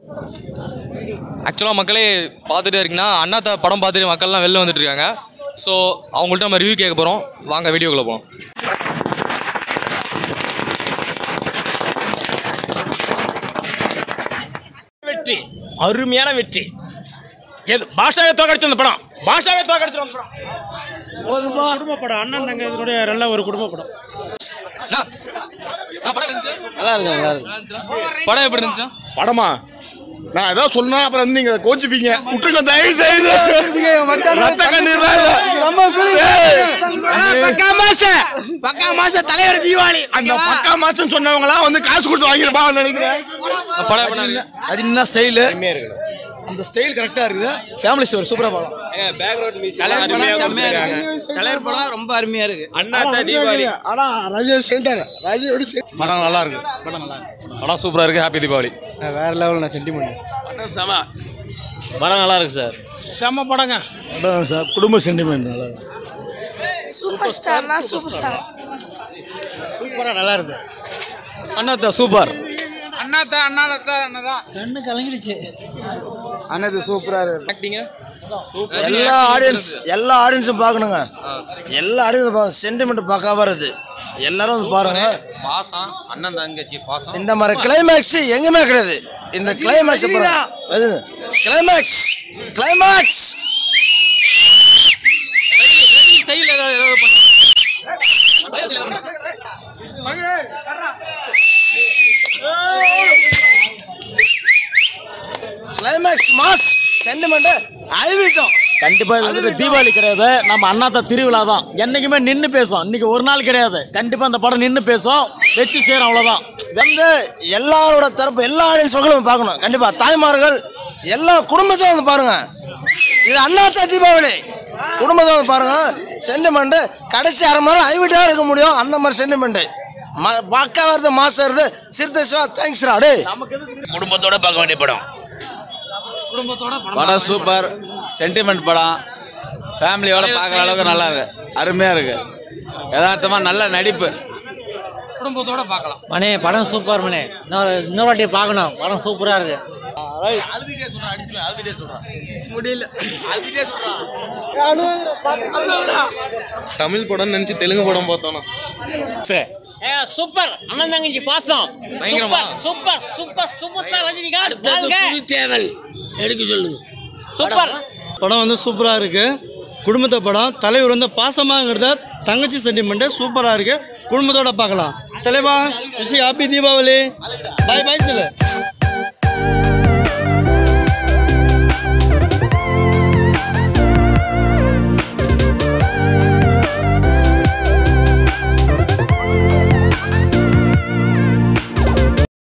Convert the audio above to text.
ஆக்சுவலாக மக்களே பார்த்துட்டே இருக்கீங்கன்னா அண்ணாத்த படம் பார்த்துட்டு மக்கள்லாம் வெளில வந்துட்டு இருக்காங்க ஸோ அவங்கள்ட்ட நம்ம ரிவ்யூ கேட்க போகிறோம் வாங்க வீடியோக்குள்ளே போகலாம் வெற்றி அருமையான வெற்றி எது பாஷாவே தோக்கடிச்சு அந்த படம் பாஷாவே தோக்கடிச்சு அந்த படம் குடும்ப படம் அண்ணன் தங்க இதனுடைய நல்ல ஒரு குடும்ப படம் அண்ணா, அண்ணா, படம் எப்படி இருந்துச்சு? நல்லா இருக்கு நல்லா இருக்கு நல்லா இருந்துச்சா? படம் எப்படி இருந்துச்சு படமா நான் ஏதாவது சொன்னா அப்புறம் வந்து நீங்க கோச்சிப்பீங்க விட்டுருங்க தயவு செய்து ரத்த கண்ணீர்லாம் இல்ல. ஏய், பக்கா மாசம் பக்கா மாசம் தலைவர் தீபாவளி அந்த பக்கா மாசம் சொன்னவங்களாம் வந்து காசு கொடுத்து வாங்கிருப்பா நினைக்கிறேன் படம் எப்படி இருக்கு? அது என்ன ஸ்டைலு அந்த ஸ்டைல் கரெக்டாக இருக்குது ஃபேமிலி ஸ்டோர் சூப்பராக படம் தலைவர் படம் செம்மையா இருக்கு தலைவர் படம் ரொம்ப அருமையா இருக்கு அண்ணா தீபாவளி ஆனா ரஜேஷ் சேர்ந்தாரு ரஜேஷோட படம் நல்லா இருக்கு படம் சூப்பராக இருக்குது ஹாப்பி தீபாவளி வேற லெவல் நான் சென்டிமெண்ட் படம் நல்லா இருக்கு சார் செம்ம படங்க சார் குடும்ப சென்டிமெண்ட் நல்லா இருக்கு சூப்பர் ஸ்டார்னா சூப்பர் ஸ்டார் சூப்பரா நல்லா இருக்கு அண்ணாத்தா சூப்பர் கண்ணு கலங்கிடுச்சு அண்ணாத்து சூப்பராக இருக்கு ஆக்டிங்க எல்லா ஆடியன்ஸ் எல்லா ஆடியன்ஸும் பார்க்கணுங்க எல்லா ஆடியன்ஸும் பார்க்கணும் சென்டிமெண்ட் பார்க்க வருது எல்லாரும் வந்து பாருங்க பாசம் அண்ணன் தங்கச்சி பாசம் இந்த மாதிரி கிளைமேக்ஸ் எங்குமே கிடையாது இந்த கிளைமேக்ஸ் கிளைமேக்ஸ் கிளைமேக்ஸ் ஸ்டைல் ஏதாவது கிளைமேக்ஸ் மாஸ் சென்டிமெண்ட் அழிவிட்டோம் கண்டிப்பா இது வந்துட்டு தீபாவளி கிடையாது நம்ம அண்ணாத்த திருவிழா தான் என்னைக்குமே நின்று பேசும் இன்னைக்கு ஒரு நாள் கிடையாது கண்டிப்பா இந்த படம் நின்று பேசும் வச்சு சேரும் அவ்வளவுதான் வந்து எல்லாரோட தரப்பு எல்லா ஆடியன்ஸ் மக்களும் பார்க்கணும் கண்டிப்பா தாய்மார்கள் எல்லா குடும்பத்தையும் வந்து பாருங்க இது அண்ணாத்தா தீபாவளி குடும்பத்தை வந்து பாருங்க சென்டிமெண்ட் கடைசி அரை மணி நேரம் ஐவிட்டா இருக்க முடியும் அந்த மாதிரி சென்டிமெண்ட் பக்கா வருது மாசம் வருது சிறுத்தை சிவா தேங்க்ஸ் ராடு குடும்பத்தோட பார்க்க வேண்டிய படம் படம் சூப்பர் சென்டிமெண்ட் படம் ஃபேமிலியோட பார்க்குற அளவுக்கு நல்லா இருக்கு அருமையா இருக்கு யதார்த்தமா நல்ல நடிப்பு குடும்பத்தோட பார்க்கலாம் மணி படம் சூப்பர் மணி இன்னொரு இன்னொரு வாட்டி பார்க்கணும் படம் சூப்பரா இருக்கு தமிழ் படம் நினைச்சு தெலுங்கு படம் பார்த்தோம் சூப்பர் அண்ணன் தங்கச்சி பாசம் பயங்கரமா? Super super super star Rajinikanth தேவன் எடுக்க சொல்லுங்க சூப்பர் படம் வந்து சூப்பரா இருக்கு குடும்பத்தை படம் தலைவர் வந்து பாசமாங்கிறத தங்கச்சி சென்டிமெண்ட் சூப்பரா இருக்கு குடும்பத்தோட பார்க்கலாம் தலைவா விஷயம் ஹாப்பி தீபாவளி பாய் பாய் சொல்லு